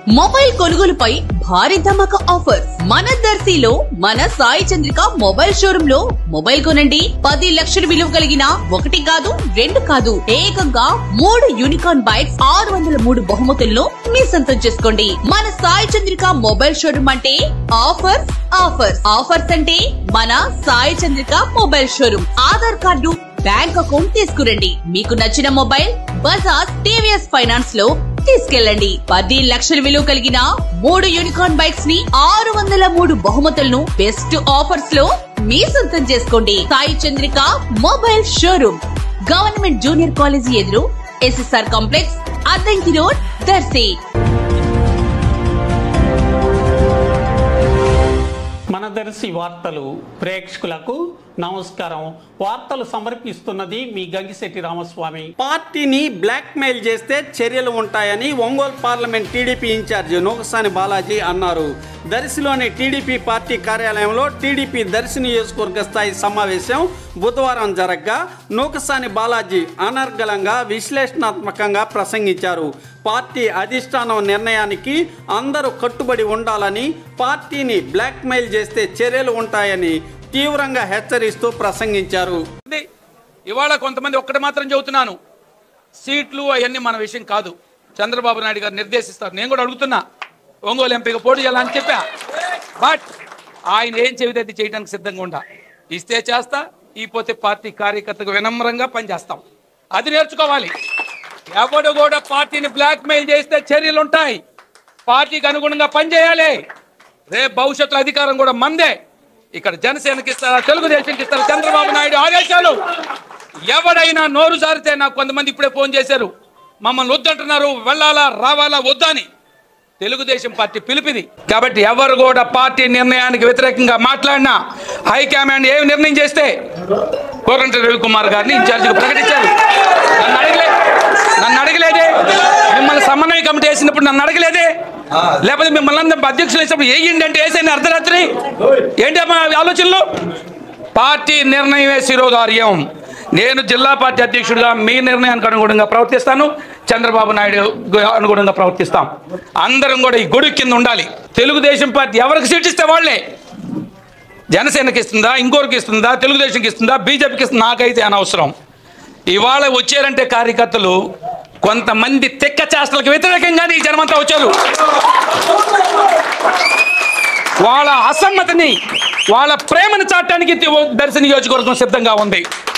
Mobile కొనుగోలుపై భారీ ధమాకా offer మన దర్శిలో మన సాయి చంద్రిక మొబైల్ షోరూమ్ లో మొబైల్ కొనండి పది లక్షల విలువ కలిగిన ఒకటి కాదు రెండు కాదు ఏకంగా మూడు యూనికార్న్ బైక్స్ ఆరు వందల మూడు బహుమతులను మీ సొంతం చేసుకోండి మన సాయి చంద్రిక మొబైల్ షోరూమ్ అంటే ఆఫర్స్ ఆఫర్స్ ఆఫర్స్ అంటే మన Sai Chandrika mobile showroom Aadhaar card bank account తీసుకురండి మీకు నచ్చిన మొబైల్ బజాజ్ టీవీఎస్ ఫైనాన్స్ లో తీసుకెళ్ళండి పది లక్షల విలువ కలిగిన మూడు యూనికార్న్ బైక్స్ ని ఆరు వందల మూడు బహుమతులను బెస్ట్ ఆఫర్స్ లో మీ సొంతం చేసుకోండి Sai Chandrika mobile showroom government junior college ఎదురు SSR complex Addanki road Darsi మన దర్శి వార్తలు ప్రేక్షకులకు నమస్కారం వార్తలు సమర్పిస్తున్నది మీ గంగిశెట్టి రామస్వామి పార్టీని బ్లాక్మెయిల్ చేస్తే చర్యలు ఉంటాయని Ongole parliament TDP incharge Nookasani Balaji అన్నారు దర్శిలోని టీడీపీ పార్టీ కార్యాలయంలో టీడీపీ దర్శి నియోజకవర్గ స్థాయి సమావేశం బుధవారం జరగ్గా నూకసాని బాలాజీ అనర్గళంగా విశ్లేషణాత్మకంగా ప్రసంగించారు పార్టీ అధిష్టానం నిర్ణయానికి అందరూ కట్టుబడి ఉండాలని పార్టీని బ్లాక్మెయిల్ చేస్తే చర్యలు ఉంటాయని తీవ్రంగా హెచ్చరిస్తూ ప్రసంగించారు ఉంది. ఇవాళ కొంతమంది ఒక్కటి మాత్రం చెబుతున్నాను సీట్లు అవన్నీ మన విషయం కాదు చంద్రబాబు నాయుడు గారు నిర్దేశిస్తారు నేను కూడా అడుగుతున్నా ఒంగోలు ఎంపీగా పోటీ చేయాలని చెప్పా బట్ ఆయన ఏం చెబితే అది చేయడానికి సిద్ధంగా ఉండా ఇస్తే చేస్తా ఈపోతే పార్టీ కార్యకర్తకు వినమ్రంగా పనిచేస్తాం అది నేర్చుకోవాలి ఎవడు కూడా పార్టీని బ్లాక్మెయిల్ చేస్తే చర్యలు ఉంటాయి పార్టీకి అనుగుణంగా పనిచేయాలి రేపు భవిష్యత్తులో అధికారం కూడా మందే ఇక్కడ జనసేనకి ఇస్తారా తెలుగుదేశంకి ఇస్తారా చంద్రబాబు నాయుడు ఆదేశాలు ఎవడైనా నోరు జారితే నాకు కొంతమంది ఇప్పుడే ఫోన్ చేశారు మమ్మల్ని వద్దంటున్నారు వెళ్ళాలా రావాలా వద్దా అని తెలుగుదేశం పార్టీ పిలిపిది కాబట్టి ఎవరు కూడా పార్టీ నిర్ణయానికి వ్యతిరేకంగా మాట్లాడినా హైకమాండ్ ఏమి నిర్ణయం చేస్తే కోరంటి రవికుమార్ గారిని ఇన్ఛార్జిగా ప్రకటించారు నన్ను అడగలే నన్ను అడగలేదే మిమ్మల్ని సమన్వయ కమిటీ వేసినప్పుడు నన్ను అడగలేదే లేకపోతే మిమ్మల్ని అందరూ అధ్యక్షులు వేసినప్పుడు వేయండి అంటే వేసాను అర్ధరాత్రి ఏంటి మా ఆలోచనలు పార్టీ నిర్ణయమే శిరోధార్యం నేను జిల్లా పార్టీ అధ్యక్షుడిగా మీ నిర్ణయానికి అనుగుణంగా ప్రవర్తిస్తాను చంద్రబాబు నాయుడు గు- అనుగుణంగా ప్రవర్తిస్తాం అందరం కూడా ఈ గొడుగు కింద ఉండాలి తెలుగుదేశం పార్టీ ఎవరికి సీట్ ఇస్తే వాళ్ళే జనసేనకి ఇస్తుందా ఇంకోరికి ఇస్తుందా తెలుగుదేశంకి ఇస్తుందా బీజేపీకి ఇస్తుందా నాకైతే అనవసరం ఇవాళ వచ్చారంటే కార్యకర్తలు కొంతమంది తెక్క చేష్టలకు వ్యతిరేకంగానే ఈ జనమంతా వచ్చారు వాళ్ళ అసమ్మతిని వాళ్ళ ప్రేమను చాటడానికి దర్శన నియోజకవర్గం సిద్ధంగా ఉంది